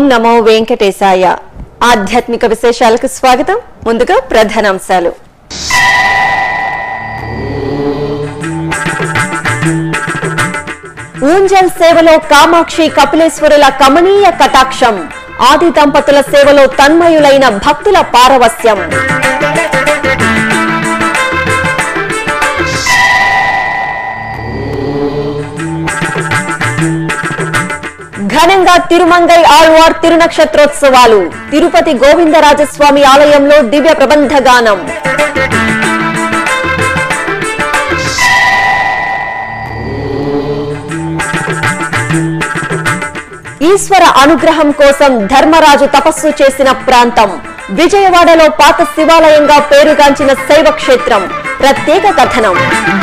నమో వెంకటేశాయ ఆధ్యాత్మిక విశేషాలకు స్వాగతం ముందుగా ప్రధానాంశాలు ఊంజల్ సేవలో కామాక్షి కపిలేశ్వరుల కమనీయ కటాక్షం ఆది దంపతుల సేవలో తన్మయులైన భక్తుల పారవస్యం ఘనంగా తిరుమంగై ఆళ్వార్ తిరునక్షత్రోత్సవాలు తిరుపతి గోవిందరాజస్వామి ఆలయంలో దివ్య ప్రబంధ గానం ఈశ్వర అనుగ్రహం కోసం ధర్మరాజు తపస్సు చేసిన ప్రాంతం విజయవాడలో పాత శివాలయంగా పేరుగాంచిన శైవ క్షేత్రం ప్రత్యేక కథనం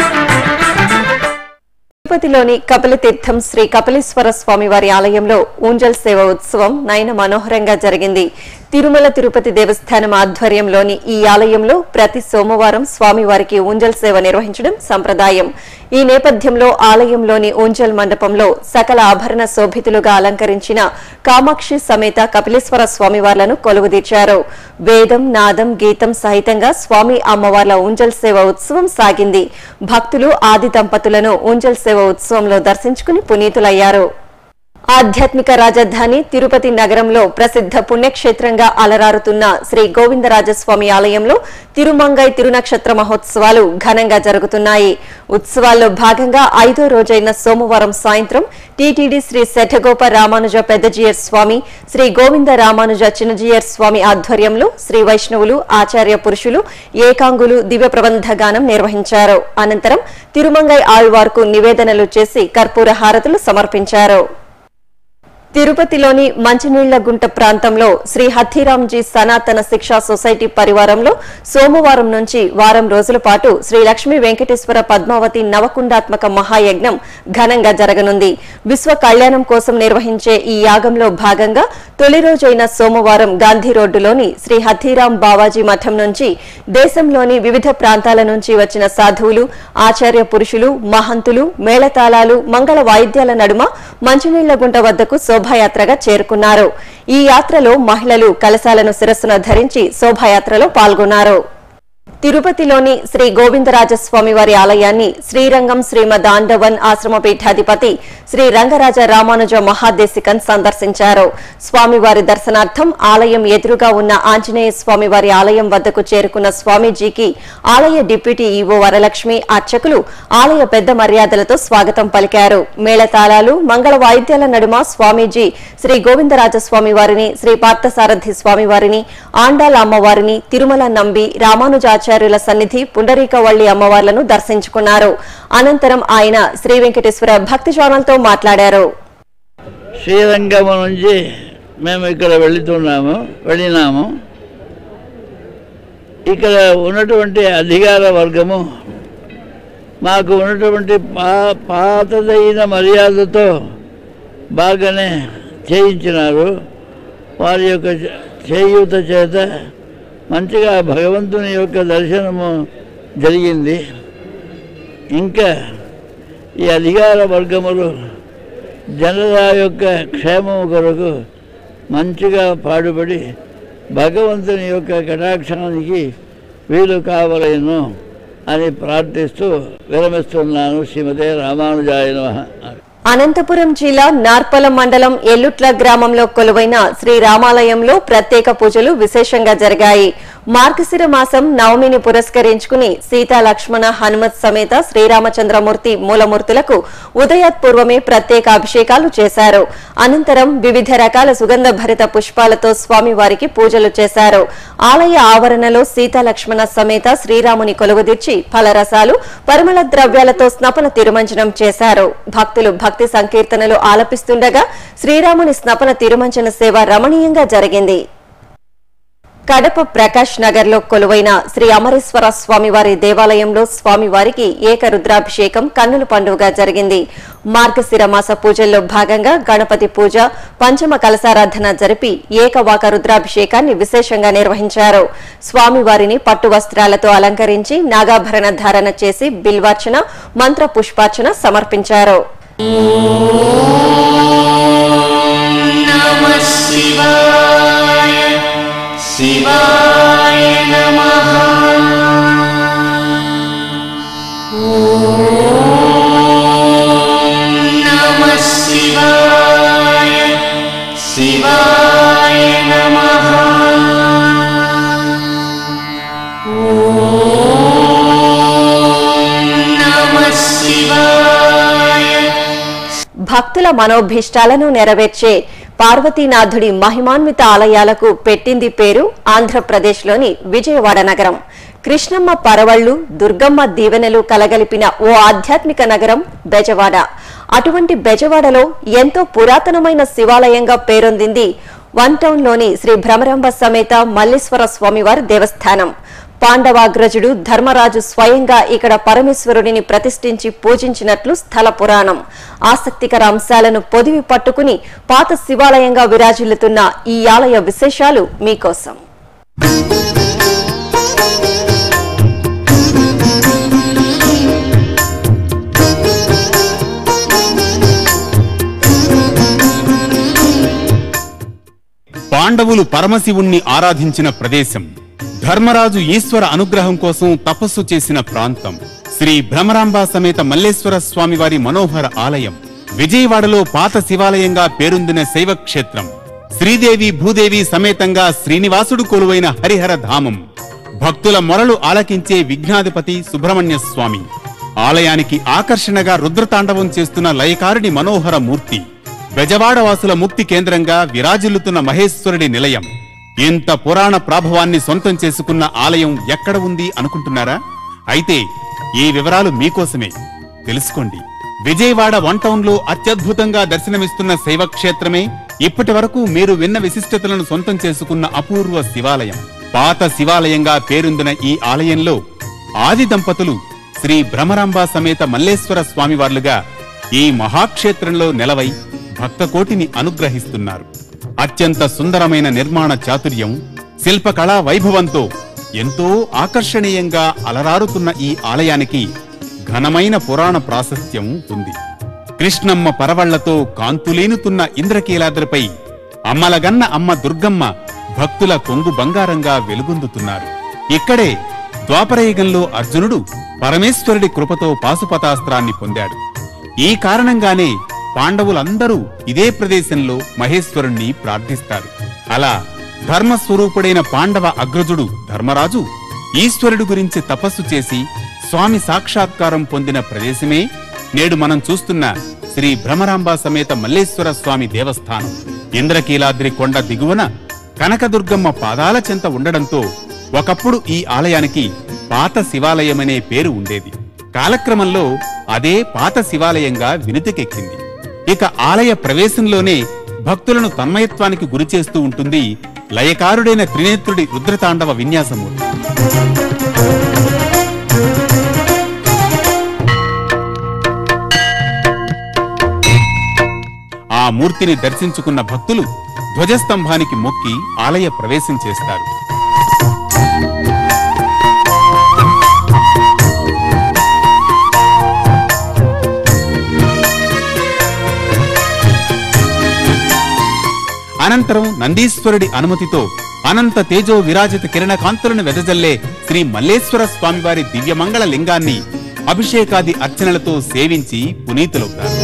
తిరుపతిలోని కపిలతీర్థం శ్రీ కపిలేశ్వర స్వామి వారి ఆలయంలో ఊంజల్ సేవ ఉత్సవం నయన మనోహరంగా జరిగింది తిరుమల తిరుపతి దేవస్థానం ఆధ్వర్యంలోని ఈ ఆలయంలో ప్రతి సోమవారం స్వామివారికి ఊంజల్ సేవ నిర్వహించడం సంప్రదాయం ఈ నేపథ్యంలో ఆలయంలోని ఊంజల్ మండపంలో సకల ఆభరణ శోభితులుగా అలంకరించిన కామాక్షి సమేత కపిలేశ్వర స్వామివార్లను కొలువుదీర్చారు వేదం నాదం గీతం సహితంగా స్వామి అమ్మవార్ల ఊంజల్ సేవ ఉత్సవం సాగింది భక్తులు ఆది దంపతులను ఊంజల్ సేవ ఉత్సవంలో దర్శించుకుని పునీతులయ్యారు ఆధ్యాత్మిక రాజధాని తిరుపతి నగరంలో ప్రసిద్ధ పుణ్యక్షేత్రంగా అలరారుతున్న శ్రీ గోవిందరాజస్వామి ఆలయంలో తిరుమంగై తిరునక్షత్ర మహోత్సవాలు ఘనంగా జరుగుతున్నాయి ఉత్సవాల్లో భాగంగా ఐదో రోజైన సోమవారం సాయంత్రం టీటీడీ శ్రీ శఠగోప రామానుజ పెద్దజీయర్ స్వామి శ్రీ గోవింద రామానుజ చిన్నజీయర్ స్వామి ఆధ్వర్యంలో శ్రీ వైష్ణవులు ఆచార్య పురుషులు ఏకాంగులు దివ్య ప్రబంధ గానం నిర్వహించారు అనంతరం తిరుమంగై ఆళ్వార్కు నివేదనలు చేసి కర్పూర హారతులు సమర్పించారు తిరుపతిలోని మంచినీళ్ల గుంట ప్రాంతంలో శ్రీ హథీరాంజీ సనాతన శిక్షా సొసైటీ పరివారంలో సోమవారం నుంచి వారం రోజుల పాటు శ్రీ లక్ష్మీ వెంకటేశ్వర పద్మావతి నవకుండాత్మక మహాయజ్ఞం ఘనంగా జరగనుంది విశ్వ కళ్యాణం కోసం నిర్వహించే ఈ యాగంలో భాగంగా తొలి రోజైన సోమవారం గాంధీ రోడ్డులోని శ్రీ హథీరాం బావాజీ మఠం నుంచి దేశంలోని వివిధ ప్రాంతాల నుంచి వచ్చిన సాధువులు ఆచార్య పురుషులు మహంతులు మేళతాళాలు మంగళ వాయిద్యాల నడుమ మంచినీళ్ల గుంట వద్దకు శోభాయాత్రగా చేరుకున్నారు ఈ యాత్రలో మహిళలు కలశాలను శిరస్సున ధరించి శోభాయాత్రలో పాల్గొన్నారు తిరుపతిలోని శ్రీ గోవిందరాజస్వామి వారి ఆలయాన్ని శ్రీరంగం శ్రీమద్ ఆండవన్ ఆశ్రమ పీఠాధిపతి శ్రీ రంగరాజ రామానుజ మహాదేశికన్ సందర్శించారు స్వామివారి దర్శనార్థం ఆలయం ఎదురుగా ఉన్న ఆంజనేయ స్వామి వారి ఆలయం వద్దకు చేరుకున్న స్వామీజీకి ఆలయ డిప్యూటీ ఈవో వరలక్ష్మి అర్చకులు ఆలయ పెద్ద మర్యాదలతో స్వాగతం పలికారు మేళతాళాలు మంగళ వాయిద్యాల నడుమ స్వామీజీ శ్రీ గోవిందరాజస్వామి వారిని శ్రీ పార్థసారథి స్వామి వారిని ఆండాల అమ్మవారిని తిరుమల నంబి రామానుజాచార్యుల సన్నిధి పుండరీకవల్లి అమ్మవార్లను దర్శించుకున్నారు అనంతరం ఆయన శ్రీ వెంకటేశ్వర భక్తి ఛానల్తో మాట్లాడారు శ్రీరంగము నుంచి మేము ఇక్కడ వెళుతున్నాము వెళ్ళినాము ఇక్కడ ఉన్నటువంటి అధికార వర్గము మాకు ఉన్నటువంటి పా పాతదైన మర్యాదతో బాగానే చేయించినారు వారి యొక్క చే- చేయూత చేత మంచిగా భగవంతుని యొక్క దర్శనము జరిగింది ఇంకా ఈ అధికార వర్గములు జనుల యొక్క క్షేమము కొరకు మంచిగా పాడుపడి భగవంతుని యొక్క కటాక్షానికి వీలు కావలేను అని ప్రార్థిస్తూ విరమిస్తున్నాను శ్రీమతే రామానుజాయ నమః అనంతపురం జిల్లా నార్పల మండలం ఎల్లుట్ల గ్రామంలో కొలువైన శ్రీ రామాలయంలో ప్రత్యేక పూజలు విశేషంగా జరిగాయి మార్గశిర మాసం నవమిని పురస్కరించుకుని సీతా లక్ష్మణ హనుమత్ సమేత శ్రీరామచంద్రమూర్తి మూలమూర్తులకు ఉదయాత్పూర్వమే ప్రత్యేక అభిషేకాలు చేశారు అనంతరం వివిధ రకాల సుగంధ భరిత పుష్పాలతో స్వామివారికి పూజలు చేశారు ఆలయ ఆవరణలో సీతా లక్ష్మణ సమేత శ్రీరాముని కొలువుదీర్చి ఫలరసాలు పరిమళ ద్రవ్యాలతో స్నపన తిరుమంజనం చేశారు భక్తులు భక్తి సంకీర్తనలు ఆలపిస్తుండగా శ్రీరాముని స్నపన తిరుమంజన సేవ రమణీయంగా జరిగింది కడప ప్రకాష్ నగర్ లో కొలువైన శ్రీ అమరేశ్వర స్వామివారి దేవాలయంలో స్వామివారికి ఏకరుద్రాభిషేకం కన్నుల పండుగ జరిగింది మార్గశిర మాస పూజల్లో భాగంగా గణపతి పూజ పంచమ కలశారాధన జరిపి ఏకవాక రుద్రాభిషేకాన్ని విశేషంగా నిర్వహించారు స్వామివారిని పట్టు వస్త్రాలతో అలంకరించి నాగాభరణ ధారణ చేసి బిల్వార్చన మంత్ర పుష్పార్చన సమర్పించారు నమః शिवाय शिवाय नमः ॐ नमः शिवाय शिवाय नमः ॐ नमः शिवाय భక్తుల మనోభీష్టాలను నెరవేర్చే పార్వతీనాథుడి మహిమాన్విత ఆలయాలకు పెట్టింది పేరు ఆంధ్రప్రదేశ్లోని విజయవాడ నగరం కృష్ణమ్మ పరవళ్లు దుర్గమ్మ దీవెనలు కలగలిపిన ఓ ఆధ్యాత్మిక నగరం బెజవాడ అటువంటి బెజవాడలో ఎంతో పురాతనమైన శివాలయంగా పేరొందింది వన్ టౌన్లోని శ్రీ భ్రమరాంబ సమేత మల్లేశ్వర స్వామివారి దేవస్థానం పాండవాగ్రజుడు ధర్మరాజు స్వయంగా ఇక్కడ పరమేశ్వరుడిని ప్రతిష్ఠించి పూజించినట్లు స్థల పురాణం ఆసక్తికర అంశాలను పొదివి పట్టుకుని పాత శివాలయంగా విరాజిల్లుతున్న ఈ ఆలయ విశేషాలు మీకోసం పాండవులు పరమశివుణ్ణి ఆరాధించిన ప్రదేశం ధర్మరాజు ఈశ్వర అనుగ్రహం కోసం తపస్సు చేసిన ప్రాంతం శ్రీ భ్రమరాంబ సమేత మల్లేశ్వర స్వామివారి మనోహర ఆలయం విజయవాడలో పాత శివాలయంగా పేరొందిన శైవ క్షేత్రం శ్రీదేవి భూదేవి సమేతంగా శ్రీనివాసుడు కొలువైన హరిహర ధామం భక్తుల మొరలు ఆలకించే విఘ్నాధిపతి సుబ్రహ్మణ్య స్వామి ఆలయానికి ఆకర్షణగా రుద్రతాండవం చేస్తున్న లయకారుడి మనోహర మూర్తి బెజవాడ వాసుల ముక్తి కేంద్రంగా విరాజిల్లుతున్న మహేశ్వరుడి నిలయం ఇంత పురాణ ప్రాభవాన్ని సొంతం చేసుకున్న ఆలయం ఎక్కడ ఉంది అనుకుంటున్నారా అయితే ఈ వివరాలు మీకోసమే తెలుసుకోండి విజయవాడ వన్ టౌన్ లో అత్యద్భుతంగా దర్శనమిస్తున్న శైవ క్షేత్రమే ఇప్పటి వరకు మీరు విన్న విశిష్టతలను సొంతం చేసుకున్న అపూర్వ శివాలయం పాత శివాలయంగా పేరొందిన ఈ ఆలయంలో ఆది దంపతులు శ్రీ భ్రమరాంబ సమేత మల్లేశ్వర స్వామివార్లుగా ఈ మహాక్షేత్రంలో నెలవై భక్తకోటిని అనుగ్రహిస్తున్నారు అత్యంత సుందరమైన నిర్మాణ చాతుర్యం శిల్పకళా వైభవంతో ఎంతో ఆకర్షణీయంగా అలరారుతున్న ఈ ఆలయానికి ఘనమైన పురాణ ప్రాశస్త్యం ఉంది కృష్ణమ్మ పరవళ్లతో కాంతులేనుతున్న ఇంద్రకీలాద్రిపై అమ్మలగన్న అమ్మ దుర్గమ్మ భక్తుల కొంగు బంగారంగా వెలుగొందుతున్నారు ఇక్కడే ద్వాపరయుగంలో అర్జునుడు పరమేశ్వరుడి కృపతో పాశుపతాస్త్రాన్ని పొందాడు ఈ కారణంగానే పాండవులందరూ ఇదే ప్రదేశంలో మహేశ్వరుణ్ణి ప్రార్థిస్తారు అలా ధర్మస్వరూపుడైన పాండవ అగ్రజుడు ధర్మరాజు ఈశ్వరుడు గురించి తపస్సు చేసి స్వామి సాక్షాత్కారం పొందిన ప్రదేశమే నేడు మనం చూస్తున్న శ్రీ భ్రమరాంబ సమేత మల్లేశ్వర స్వామి దేవస్థానం ఇంద్రకీలాద్రి కొండ దిగువన కనకదుర్గమ్మ పాదాల చెంత ఉండడంతో ఒకప్పుడు ఈ ఆలయానికి పాత శివాలయమనే పేరు ఉండేది కాలక్రమంలో అదే పాత శివాలయంగా వినుతికెక్కింది ఇక ఆలయ ప్రవేశంలోనే భక్తులను తన్మయత్వానికి గురిచేస్తూ ఉంటుంది లయకారుడైన త్రినేత్రుడి రుద్రతాండవ విన్యాసమూర్తి ఆ మూర్తిని దర్శించుకున్న భక్తులు ధ్వజస్తంభానికి మొక్కి ఆలయ ప్రవేశం చేస్తారు అనంతరం నందీశ్వరుడి అనుమతితో అనంత తేజో విరాజిత కిరణ కాంతులను వెదజల్లే శ్రీ మల్లేశ్వర స్వామివారి దివ్యమంగళ లింగాన్ని అభిషేకాది అర్చనలతో సేవించి పునీతులవుతారు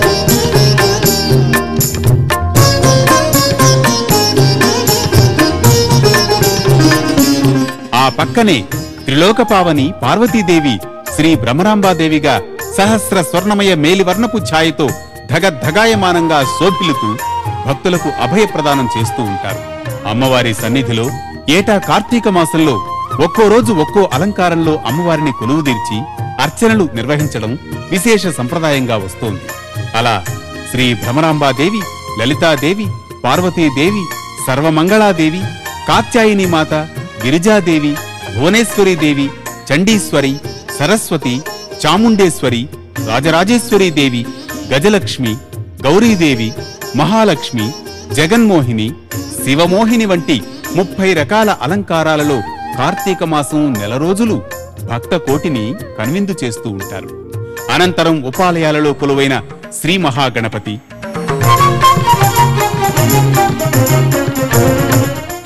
ఆ పక్కనే త్రిలోకపావని పార్వతీదేవి శ్రీ బ్రహ్మరాంబాదేవిగా సహస్ర స్వర్ణమయ మేలివర్ణపు ఛాయతో ధగద్ధగాయమానంగా శోభిల్లుతూ భక్తులకు అభయ ప్రదానం చేస్తూ ఉంటారు అమ్మవారి సన్నిధిలో ఏటా కార్తీక మాసంలో ఒక్కో రోజు ఒక్కో అలంకారంలో అమ్మవారిని కొలువుదీర్చి అర్చనలు నిర్వహించడం విశేష సంప్రదాయంగా వస్తోంది అలా శ్రీ భ్రమరాంబాదేవి లలితాదేవి పార్వతీదేవి సర్వమంగళాదేవి కాత్యాయిని మాత గిరిజాదేవి భువనేశ్వరి దేవి చండీశ్వరి సరస్వతి చాముండేశ్వరి రాజరాజేశ్వరి దేవి గజలక్ష్మి గౌరీదేవి మహాలక్ష్మి జగన్మోహిని శివమోహిని వంటి ముప్పై రకాల అలంకారాలలో కార్తీక మాసం నెల రోజులు భక్త కోటిని కన్విందు చేస్తూ ఉంటారు అనంతరం ఉపాలయాలలో కొలువైన శ్రీ మహాగణపతి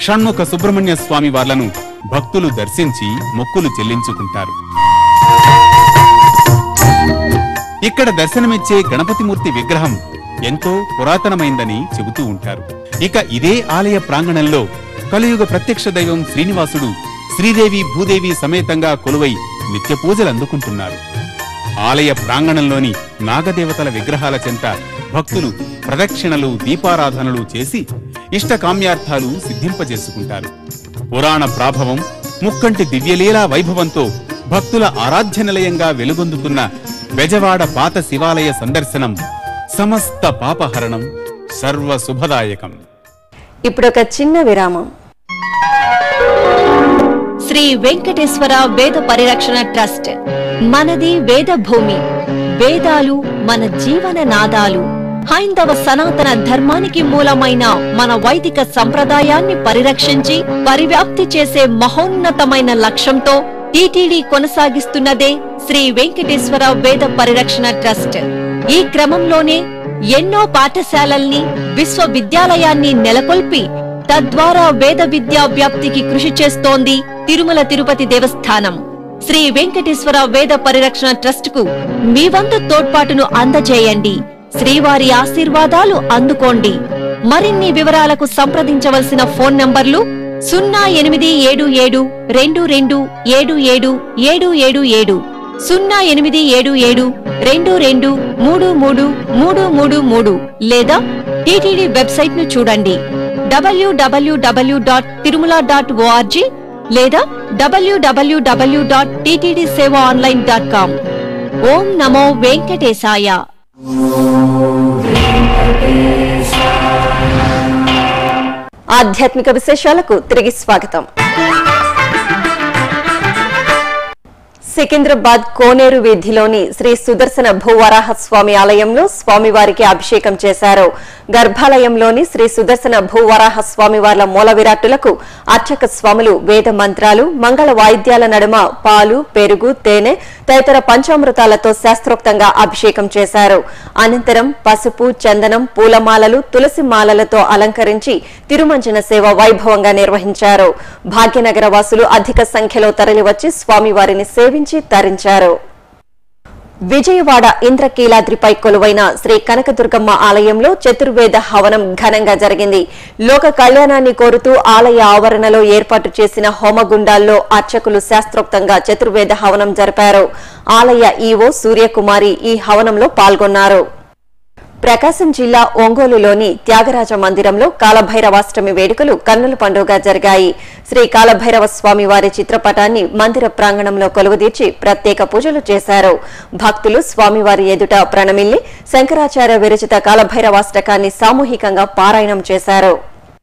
షణ్ముఖ సుబ్రహ్మణ్య స్వామి వార్లను భక్తులు దర్శించి మొక్కులు చెల్లించుకుంటారు ఇక్కడ దర్శనమిచ్చే గణపతిమూర్తి విగ్రహం ఎంతో పురాతనమైందని చెబుతూ ఉంటారు ఇక ఇదే ఆలయ ప్రాంగణంలో కలియుగ ప్రత్యక్ష దైవం శ్రీనివాసుడు శ్రీదేవి భూదేవి సమేతంగా కొలువై నిత్య పూజలు అందుకుంటున్నారు ఆలయ ప్రాంగణంలోని నాగదేవతల విగ్రహాల చెంత భక్తులు ప్రదక్షిణలు దీపారాధనలు చేసి ఇష్టకామ్యార్థాలు సిద్ధింపజేసుకుంటారు పురాణ ప్రాభవం ముక్కంటి దివ్యలీలా వైభవంతో భక్తుల ఆరాధ్య నిలయంగా వెలుగొందుతున్న బెజవాడ పాత శివాలయ సందర్శనం సమస్త పాపహరణం సర్వ శుభదాయకం ఇప్పుడొక చిన్న విరామం శ్రీ వెంకటేశ్వర వేద పరిరక్షణ ట్రస్ట్ మనది వేద భూమి వేదాలు మన జీవన నాదాలు హైందవ సనాతన ధర్మానికి మూలమైన మన వైదిక సంప్రదాయాన్ని పరిరక్షించి పరివ్యాప్తి చేసే మహోన్నతమైన లక్ష్యంతో టీటీడీ కొనసాగిస్తున్నదే శ్రీ వెంకటేశ్వర వేద పరిరక్షణ ట్రస్ట్ ఈ క్రమంలోనే ఎన్నో పాఠశాలల్ని విశ్వవిద్యాలయాన్ని నెలకొల్పి తద్వారా వేద విద్యా వ్యాప్తికి కృషి చేస్తోంది తిరుమల తిరుపతి దేవస్థానం శ్రీ వెంకటేశ్వర వేద పరిరక్షణ ట్రస్ట్ కు మీ వంతు తోడ్పాటును అందజేయండి శ్రీవారి ఆశీర్వాదాలు అందుకోండి మరిన్ని వివరాలకు సంప్రదించవలసిన ఫోన్ నంబర్లు సున్నా ఎనిమిది ఏడు ఏడు రెండు రెండు ఏడు ఏడు ఏడు ఏడు ఏడు సున్నా ఎనిమిది ఏడు ఏడు రెండు రెండు మూడు మూడు మూడు మూడు మూడు లేదా టీటీడీ వెబ్సైట్ ను చూడండి W W W dot Tirumala dot O R G లేదా W W W dot TTD seva online dot com ఓం నమో వెంకటేశాయ ఆధ్యాత్మిక విశేషాలకు తిరిగి స్వాగతం సికింద్రాబాద్ కోనేరు వీధిలోని శ్రీ సుదర్శన భూవరాహ స్వామి ఆలయంలో స్వామివారికి అభిషేకం చేశారు గర్భాలయంలోని శ్రీ సుదర్శన భూవరాహ స్వామివార్ల మూల విరాట్టులకు అర్చక స్వాములు వేద మంత్రాలు మంగళ వాయిద్యాల నడుమ పాలు పెరుగు తేనె తదితర పంచామృతాలతో శాస్త్రోక్తంగా అభిషేకం చేశారు అనంతరం పసుపు చందనం పూలమాలలు తులసి మాలలతో అలంకరించి తిరుమంజన సేవ వైభవంగా నిర్వహించారు భాగ్యనగర వాసులు అధిక సంఖ్యలో తరలివచ్చి స్వామివారిని సేవించి తరించారు విజయవాడ ఇంద్రకీలాద్రిపై కొలువైన శ్రీ కనకదుర్గమ్మ ఆలయంలో చతుర్వేద హవనం ఘనంగా జరిగింది లోక కళ్యాణాన్ని కోరుతూ ఆలయ ఆవరణలో ఏర్పాటు చేసిన హోమగుండాల్లో అర్చకులు శాస్త్రోక్తంగా చతుర్వేద హవనం జరిపారు ఆలయ ఈవో సూర్యకుమారి ఈ హవనంలో పాల్గొన్నారు ప్రకాశం జిల్లా ఒంగోలులోని త్యాగరాజ మందిరంలో కాలభైరవాష్టమి వేడుకలు కన్నుల పండుగ జరిగాయి శ్రీ కాలభైరవ స్వామి వారి చిత్రపటాన్ని మందిర ప్రాంగణంలో కొలువుదీర్చి ప్రత్యేక పూజలు చేశారు భక్తులు స్వామివారి ఎదుట ప్రణమిల్లి శంకరాచార్య విరచిత కాలభైరవాష్టకాన్ని సామూహికంగా పారాయణం చేశారు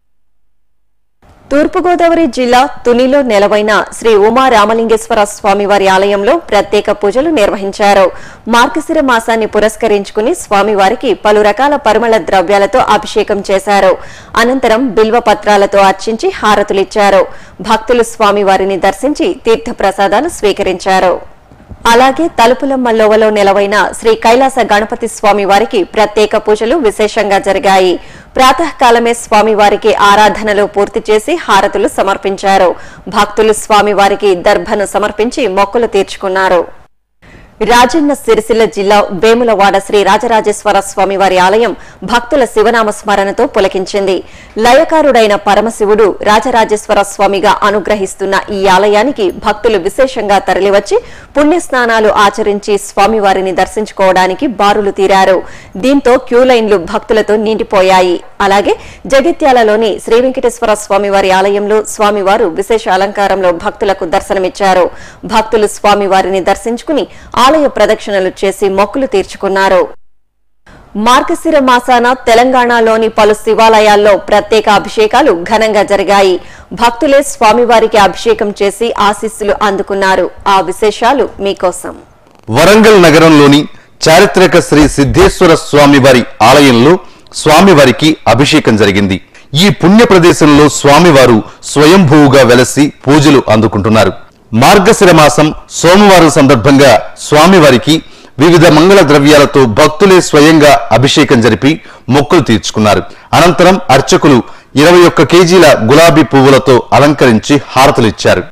తూర్పుగోదావరి జిల్లా తునిలో నెలవైన శ్రీ ఉమా రామలింగేశ్వర స్వామివారి ఆలయంలో ప్రత్యేక పూజలు నిర్వహించారు మార్గశిర మాసాన్ని పురస్కరించుకుని స్వామివారికి పలు రకాల పరిమళ ద్రవ్యాలతో అభిషేకం చేశారు అనంతరం బిల్వ పత్రాలతో అర్చించి హారతులిచ్చారు భక్తులు స్వామివారిని దర్శించి తీర్థప్రసాదాలు స్వీకరించారు అలాగే తలుపులమ్మ లోవలో నెలవైన శ్రీ కైలాస గణపతి స్వామి వారికి ప్రత్యేక పూజలు విశేషంగా జరిగాయి ప్రాతకాలమే స్వామివారికి ఆరాధనలు పూర్తి చేసి హారతులు సమర్పించారు భక్తులు స్వామివారికి దర్భను సమర్పించి మొక్కులు తీర్చుకున్నారు రాజన్న సిరిసిల్ల జిల్లా వేములవాడ శ్రీ రాజరాజేశ్వర స్వామివారి ఆలయం భక్తుల శివనామ స్మరణతో పులకించింది లయకారుడైన పరమశివుడు రాజరాజేశ్వర స్వామిగా అనుగ్రహిస్తున్న ఈ ఆలయానికి భక్తులు విశేషంగా తరలివచ్చి పుణ్యస్నానాలు ఆచరించి స్వామివారిని దర్శించుకోవడానికి బారులు తీరారు దీంతో క్యూ లైన్లు భక్తులతో నిండిపోయాయి అలాగే జగిత్యాలలోని శ్రీ వెంకటేశ్వర స్వామివారి ఆలయంలో స్వామివారు విశేష అలంకారంలో భక్తులకు దర్శనమిచ్చారు భక్తులు స్వామివారిని దర్శించుకుని ఆలయ ప్రదక్షిణలు చేసి మొక్కులు తీర్చుకున్నారు మార్గశిర మాసాన తెలంగాణలోని పలు శివాలయాల్లో ప్రత్యేక అభిషేకాలు ఘనంగా జరిగాయి భక్తులే స్వామివారికి అభిషేకం చేసి ఆశీస్సులు అందుకున్నారు ఆ విశేషాలు మీకోసం వరంగల్ నగరంలోని చారిత్రక శ్రీ సిద్ధేశ్వర స్వామివారి ఆలయంలో స్వామివారికి అభిషేకం జరిగింది ఈ పుణ్య ప్రదేశంలో స్వామివారు స్వయంభూవుగా వెలసి పూజలు అందుకుంటున్నారు మార్గశిర మాసం సోమవారం సందర్భంగా స్వామివారికి వివిధ మంగళ ద్రవ్యాలతో భక్తులే స్వయంగా అభిషేకం జరిపి మొక్కులు తీర్చుకున్నారు అనంతరం అర్చకులు ఇరవై ఒక్క కేజీల గులాబీ పువ్వులతో అలంకరించి హారతులిచ్చారు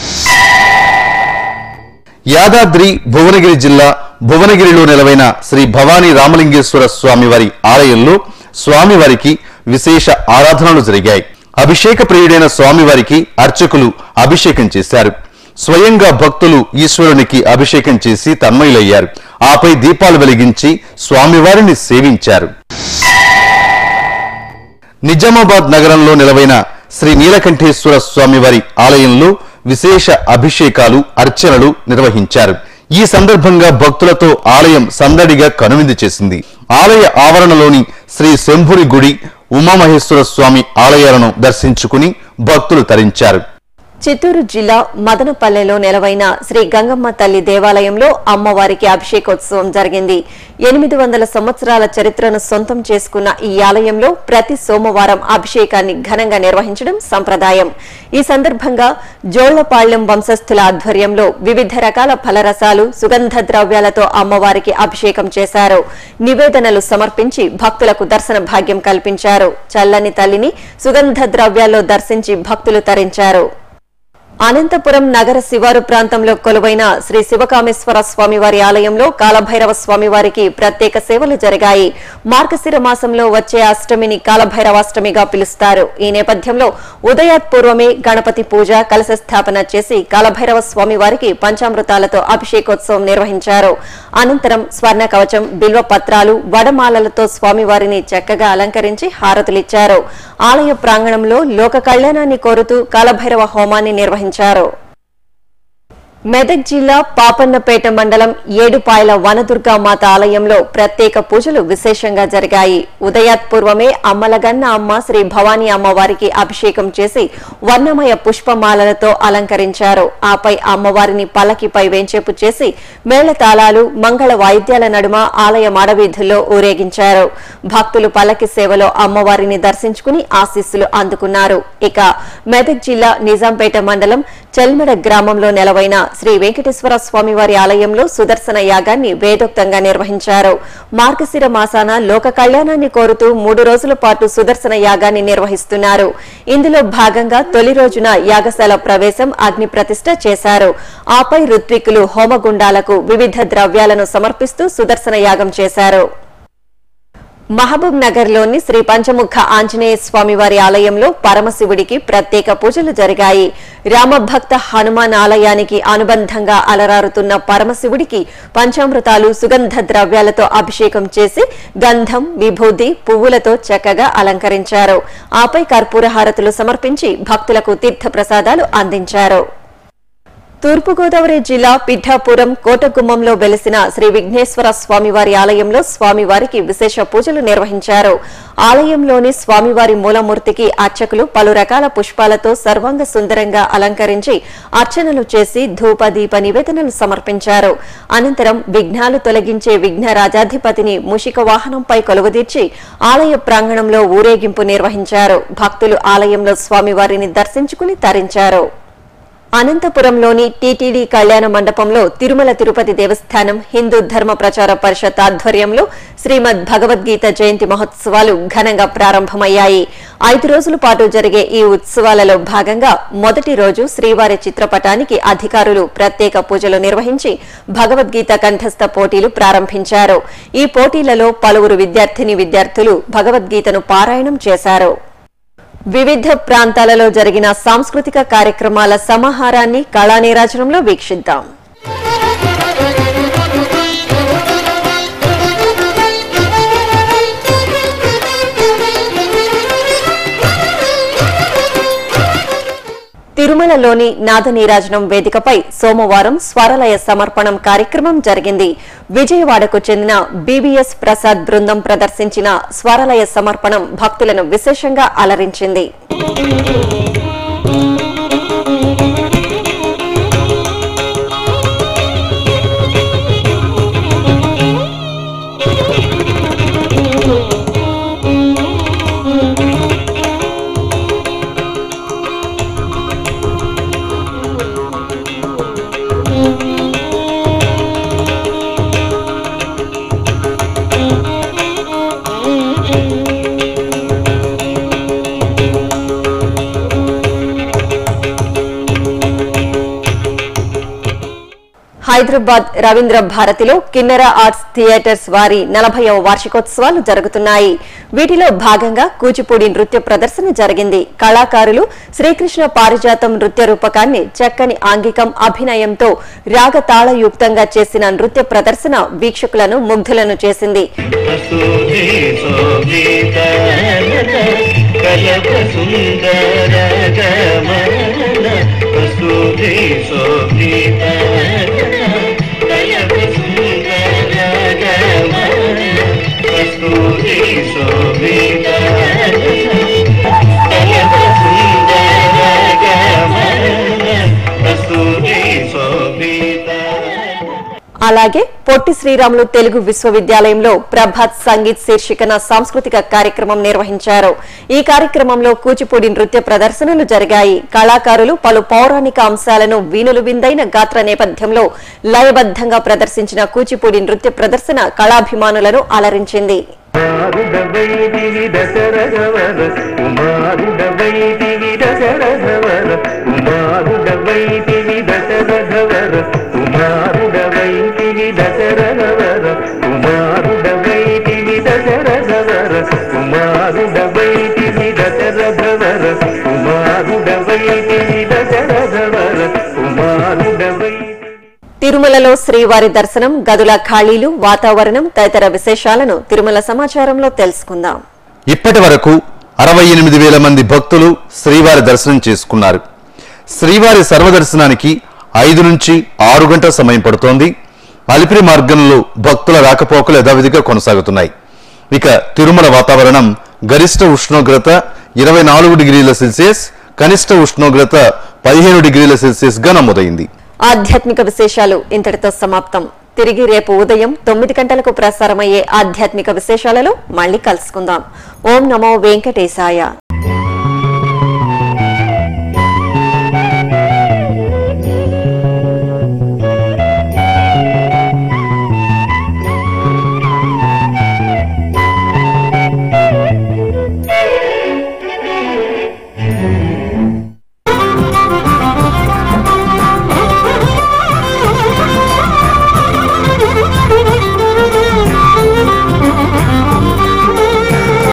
యాదాద్రి భువనగిరి జిల్లా భువనగిరిలో నెలవైన శ్రీ భవానీ రామలింగేశ్వర స్వామివారి ఆలయంలో స్వామివారికి విశేష ఆరాధనలు జరిగాయి అభిషేక ప్రియుడైన స్వామివారికి అర్చకులు అభిషేకం చేశారు స్వయంగా భక్తులు ఈశ్వరునికి అభిషేకం చేసి తన్మయులయ్యారు ఆపై దీపాలు వెలిగించి స్వామివారిని సేవించారు నిజామాబాద్ నగరంలో నెలవైన శ్రీ నీలకంఠేశ్వర స్వామివారి ఆలయంలో విశేష అభిషేకాలు అర్చనలు నిర్వహించారు ఈ సందర్భంగా భక్తులతో ఆలయం సందడిగా కనువిందు చేసింది ఆలయ ఆవరణలోని శ్రీ శంభుని గుడి ఉమామహేశ్వర స్వామి ఆలయాలను దర్శించుకుని భక్తులు తరించారు చిత్తూరు జిల్లా మదనపల్లెలో నెలవైన శ్రీ గంగమ్మ తల్లి దేవాలయంలో అమ్మవారికి అభిషేకోత్సవం జరిగింది ఎనిమిది వందల సంవత్సరాల చరిత్రను సొంతం చేసుకున్న ఈ ఆలయంలో ప్రతి సోమవారం అభిషేకాన్ని ఘనంగా నిర్వహించడం సంప్రదాయం ఈ సందర్భంగా జోళ్లపాళ్యం వంశస్థుల ఆధ్వర్యంలో వివిధ రకాల ఫలరసాలు సుగంధ ద్రవ్యాలతో అమ్మవారికి అభిషేకం చేశారు నివేదనలు సమర్పించి భక్తులకు దర్శన భాగ్యం కల్పించారు చల్లని తల్లిని సుగంధ ద్రవ్యాల్లో దర్శించి భక్తులు తరించారు అనంతపురం నగర శివారు ప్రాంతంలో కొలువైన శ్రీ శివకామేశ్వర స్వామివారి ఆలయంలో కాలభైరవ స్వామివారికి ప్రత్యేక సేవలు జరిగాయి మార్గశిర మాసంలో వచ్చే అష్టమిని కాలభైరవాష్టమిగా పిలుస్తారు ఈ నేపథ్యంలో ఉదయాత్పూర్వమే గణపతి పూజ కలశ స్థాపన చేసి కాలభైరవ స్వామివారికి పంచామృతాలతో అభిషేకోత్సవం నిర్వహించారు అనంతరం స్వర్ణ కవచం బిల్వ పత్రాలు వడమాలలతో స్వామివారిని చక్కగా అలంకరించి హారతులిచ్చారు ఆలయ ప్రాంగణంలో లోక కళ్యాణాన్ని కోరుతూ కాలభైరవ హోమాన్ని నిర్వహించారు మెదక్ జిల్లా పాపన్నపేట మండలం ఏడుపాయల వనదుర్గా మాత ఆలయంలో ప్రత్యేక పూజలు విశేషంగా జరిగాయి ఉదయాత్పూర్వమే అమ్మలగన్న అమ్మ శ్రీ భవానీ అమ్మవారికి అభిషేకం చేసి వర్ణమయ పుష్పమాలలతో అలంకరించారు ఆపై అమ్మవారిని పల్లకిపై వేంచేపు చేసి మేళతాళాలు మంగళ వాయిద్యాల నడుమ ఆలయ మాడవీధుల్లో ఊరేగించారు భక్తులు పల్లకి సేవలో అమ్మవారిని దర్శించుకుని ఆశీస్సులు అందుకున్నారు ఇక మెదక్ జిల్లా నిజాంపేట మండలం చెల్మెడ గ్రామంలో నెలవైన శ్రీ వెంకటేశ్వర స్వామివారి ఆలయంలో సుదర్శన యాగాన్ని వేదోక్తంగా నిర్వహించారు మార్గశిర మాసాన లోక కళ్యాణాన్ని కోరుతూ మూడు రోజుల పాటు సుదర్శన యాగాన్ని నిర్వహిస్తున్నారు ఇందులో భాగంగా తొలి రోజున యాగశాల ప్రవేశం అగ్ని ప్రతిష్ట చేశారు ఆపై ఋత్వికులు హోమగుండాలకు వివిధ ద్రవ్యాలను సమర్పిస్తూ సుదర్శన యాగం చేశారు మహబూబ్ నగర్ లోని శ్రీ పంచముఖ ఆంజనేయ స్వామి వారి ఆలయంలో పరమశివుడికి ప్రత్యేక పూజలు జరిగాయి రామభక్త హనుమాన్ ఆలయానికి అనుబంధంగా అలరారుతున్న పరమశివుడికి పంచామృతాలు సుగంధ ద్రవ్యాలతో అభిషేకం చేసి గంధం విభూది పువ్వులతో చక్కగా అలంకరించారు ఆపై కర్పూర హారతులు సమర్పించి భక్తులకు తీర్థ ప్రసాదాలు అందించారు తూర్పుగోదావరి జిల్లా పిఠాపురం కోటగుమ్మంలో వెలిసిన శ్రీ విఘ్నేశ్వర స్వామివారి ఆలయంలో స్వామివారికి విశేష పూజలు నిర్వహించారు ఆలయంలోని స్వామివారి మూలమూర్తికి అర్చకులు పలు రకాల పుష్పాలతో సర్వాంగ సుందరంగా అలంకరించి అర్చనలు చేసి ధూప దీప నివేదనలు సమర్పించారు అనంతరం విఘ్నాలు తొలగించే విఘ్న రాజాధిపతిని మూషిక వాహనంపై కొలువుదీర్చి ఆలయ ప్రాంగణంలో ఊరేగింపు నిర్వహించారు భక్తులు ఆలయంలో స్వామివారిని దర్శించుకుని తరించారు అనంతపురంలోని టీటీడీ కళ్యాణ మండపంలో తిరుమల తిరుపతి దేవస్థానం హిందూ ధర్మ ప్రచార పరిషత్ ఆధ్వర్యంలో శ్రీమద్ భగవద్గీత జయంతి మహోత్సవాలు ఘనంగా ప్రారంభమయ్యాయి ఐదు రోజుల పాటు జరిగే ఈ ఉత్సవాలలో భాగంగా మొదటి రోజు శ్రీవారి చిత్రపటానికి అధికారులు ప్రత్యేక పూజలు నిర్వహించి భగవద్గీత కంఠస్థ పోటీలు ప్రారంభించారు ఈ పోటీలలో పలువురు విద్యార్థిని విద్యార్థులు భగవద్గీతను పారాయణం చేశారు వివిధ ప్రాంతాలలో జరిగిన సాంస్కృతిక కార్యక్రమాల సమాహారాన్ని కళానీరాజనంలో వీక్షిద్దాం తిరుమలలోని నాదనీరాజనం వేదికపై సోమవారం స్వరలయ సమర్పణం కార్యక్రమం జరిగింది విజయవాడకు చెందిన బీబీఎస్ ప్రసాద్ బృందం ప్రదర్శించిన స్వరలయ సమర్పణం భక్తులను విశేషంగా అలరించింది హైదరాబాద్ రవీంద్ర భారతిలో కిన్నెర ఆర్ట్స్ థియేటర్స్ వారి నలభైవ వార్షికోత్సవాలు జరుగుతున్నాయి వీటిలో భాగంగా కూచిపూడి నృత్య ప్రదర్శన జరిగింది కళాకారులు శ్రీకృష్ణ పారిజాతం నృత్య రూపకాన్ని చక్కని ఆంగికం అభినయంతో రాగతాళయుక్తంగా చేసిన నృత్య ప్రదర్శన వీక్షకులను ముగ్ధులను చేసింది వసుధే శోభిత కలప సుందర గమన వసుధే శోభిత కలప సుందర గమన వసుధే శోభిత కలప సుందర గమన వసుధే శోభిత అలాగే పొట్టి శ్రీరాములు తెలుగు విశ్వవిద్యాలయంలో ప్రభాత్ సంగీత్ శీర్షికన సాంస్కృతిక కార్యక్రమం నిర్వహించారు ఈ కార్యక్రమంలో కూచిపూడి నృత్య ప్రదర్శనలు జరిగాయి కళాకారులు పలు పౌరాణిక అంశాలను వీణులు విందైన గాత్ర నేపథ్యంలో లయబద్దంగా ప్రదర్శించిన కూచిపూడి నృత్య ప్రదర్శన కళాభిమానులను అలరించింది కుమారుడవైదివి దశరథవర కుమారుడవైదివి దశరథవర కుమారుడవైదివి దశరథవర కుమారుడవైదివి దశరథవర కుమారుడవైదివి దశరథవర కుమారుడవైదివి దశరథవర కుమారుడవైదివి దశరథవర కుమారుడవైదివి తిరుమలలో శ్రీవారి దర్శనం గదుల ఖాళీలు వాతావరణం తదితర విశేషాలను తిరుమల సమాచారంలో తెలుసుకుందాం ఇప్పటి వరకు అరవై ఎనిమిది వేల మంది భక్తులు శ్రీవారి దర్శనం చేసుకున్నారు శ్రీవారి సర్వదర్శనానికి ఐదు నుంచి ఆరు గంటల సమయం పడుతోంది అలిపిరి మార్గంలో భక్తుల రాకపోకలు యథావిధిగా కొనసాగుతున్నాయి ఇక తిరుమల వాతావరణం గరిష్ట ఉష్ణోగ్రత ఇరవై నాలుగు డిగ్రీల సెల్సియస్ కనిష్ట ఉష్ణోగ్రత పదిహేను డిగ్రీల సెల్సియస్ గా నమోదైంది ఆధ్యాత్మిక విశేషాలు ఇంతటితో సమాప్తం తిరిగి రేపు ఉదయం తొమ్మిది గంటలకు ప్రసారమయ్యే ఆధ్యాత్మిక విశేషాలలో మళ్ళీ కలుసుకుందాం ఓం నమో వెంకటేశాయ